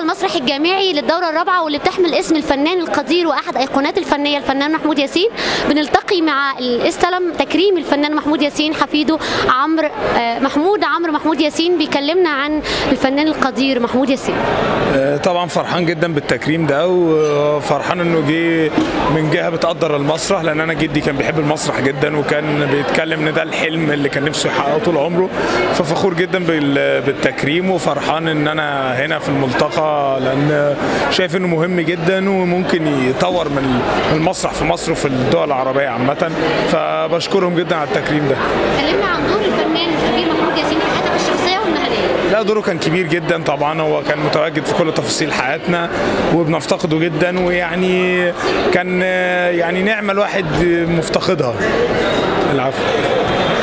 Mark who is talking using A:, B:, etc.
A: المسرح الجامعي للدورة الرابعة واللي بتحمل اسم الفنان القدير وأحد أيقونات الفنية الفنان محمود ياسين بنلتقي مع الاستلم تكريم الفنان محمود ياسين حفيده عمرو آه، محمود عمرو محمود ياسين بيكلمنا عن الفنان القدير محمود ياسين
B: آه، طبعا فرحان جدا بالتكريم ده وفرحان انه جه من جهه بتقدر المسرح لان انا جدي كان بيحب المسرح جدا وكان بيتكلم ان ده الحلم اللي كان نفسه يحققه طول عمره ففخور جدا بال- بالتكريم وفرحان ان انا هنا في الملتقى لان شايف انه مهم جدا وممكن يطور من المسرح في مصر وفي الدول العربيه عامه فبشكرهم جدا على التكريم ده
A: كلمنا عن دور الفنان الكبير محمود ياسين في حياتك الشخصية والمهنية
B: لا دوره كان كبير جدا طبعا هو كان متواجد في كل تفاصيل حياتنا وبنفتقده جدا ويعني كان يعني نعمة الواحد مفتقدها العفو